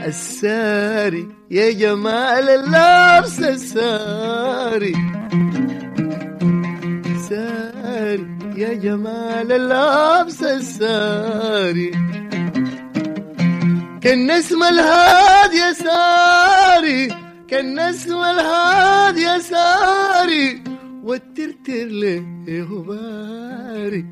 الساري يا جمال اللبس الساري ساري يا جمال اللبس الساري كالنسمة الهادية ساري كالنسمة الهادية ساري والترتر له باري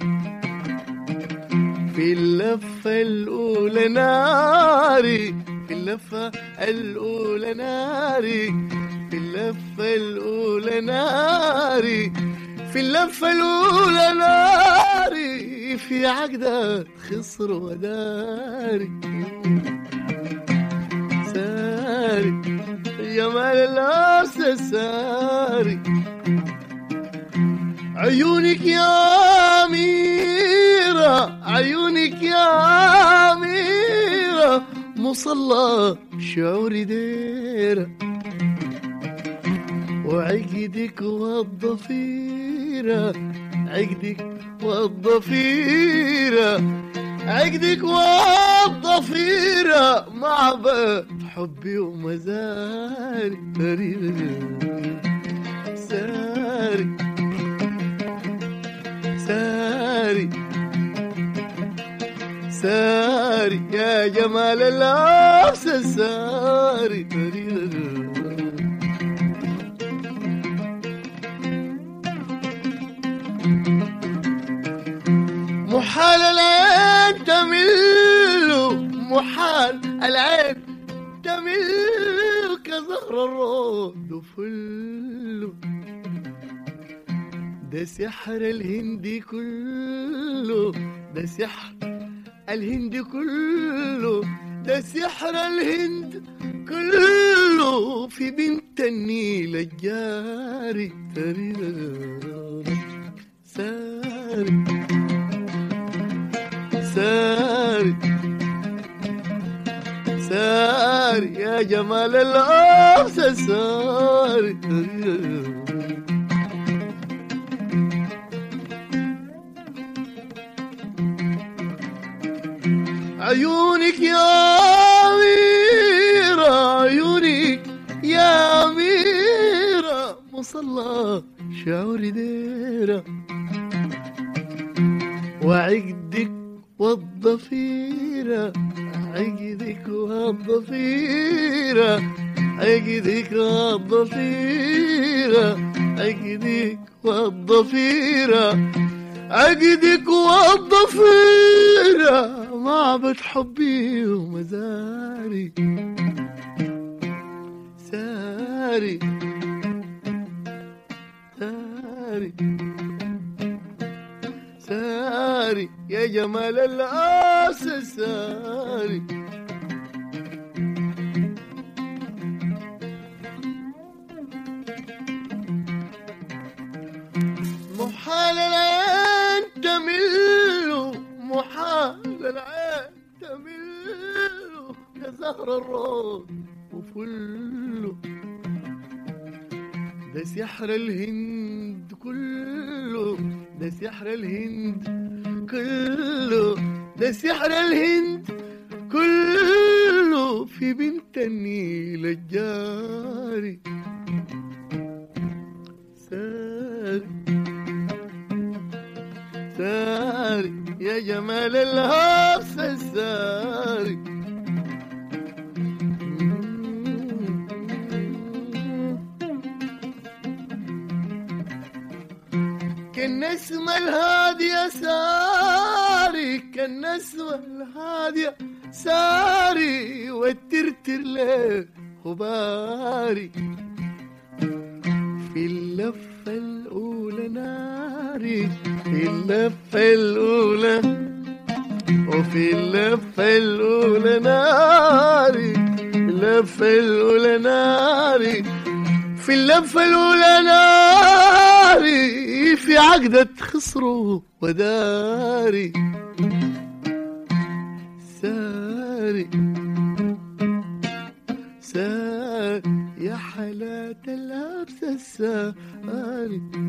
في اللفة الأولى ناري في اللفة الأولى ناري في اللفة الأولى ناري في اللفة الأولى ناري في عقدة خصر وداري ساري جمال الأرض ساري عيونك يا أميرة عيونك يا أميرة مصلى شعوري ديرة وعقدك والضفيرة عقدك والضفيرة عقدك والضفيرة مع بيت حبي ومزاري ساري ساري ساري يا جمال اللبس الساري محال العين تمل محال العين تمل كزهر الرود وفل ده سحر الهندي كله ده سحر الهند كله ده سحر الهند كله في بنت النيل الجاري ساري ساري ساري يا جمال الأرض ساري عيونك يا أميرة عيونك يا أميرة مصلى شعوري ديرة وعقدك والضفيرة عقدك والضفيرة عقدك والضفيرة عقدك والضفيرة عقدك والضفيرة معبد حبي ومزاري ساري ساري ساري يا جمال الأس ساري محال العين تمل محال العين تمل كزهر الروض وفل ده سحر الهند كله ده سحر الهند كله ده سحر الهند كله في بنت النيل الجاري ساري ساري يا جمال الهبس الساري كالنسمة الهادية ساري كالنسمة الهادية ساري والترتر له خباري في اللفة الأولى ناري في اللفة الأولى وفي اللفة الأولى ناري اللفة الأولى ناري في اللفة الأولى ناري في عقدة خسروا وداري ساري ساري يا حالات اللبس الساري